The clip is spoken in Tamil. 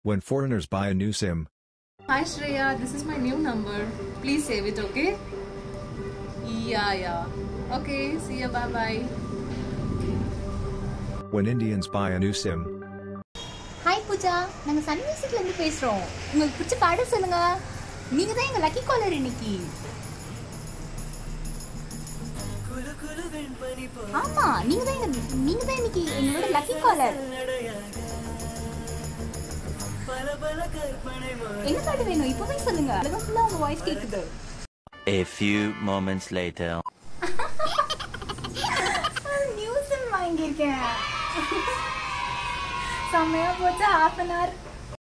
When foreigners buy a new SIM, Hi Shreya, this is my new number. Please save it, okay? Yeah, yeah. Okay, see ya, bye bye. when Indians buy a new SIM, hi Pooja நாங்க சன் மியூசிக்ல இருந்து பேசுறோம் உங்களுக்கு பிடிச்ச பாடல் சொல்லுங்க நீங்க தான் எங்க லக்கி காலர் இன்னைக்கு ஆமா நீங்க தான் எங்க நீங்க தான் இன்னைக்கு எங்களோட லக்கி காலர் என்ன பாட்டு வேணும் இப்பவே சொல்லுங்க அதுதான் ஃபுல்லா உங்க வாய்ஸ் கேக்குது A few moments later. News வாங்கியிருக்கேன் செம்மையா போச்சு ஹாஃப் அன் ஹவர்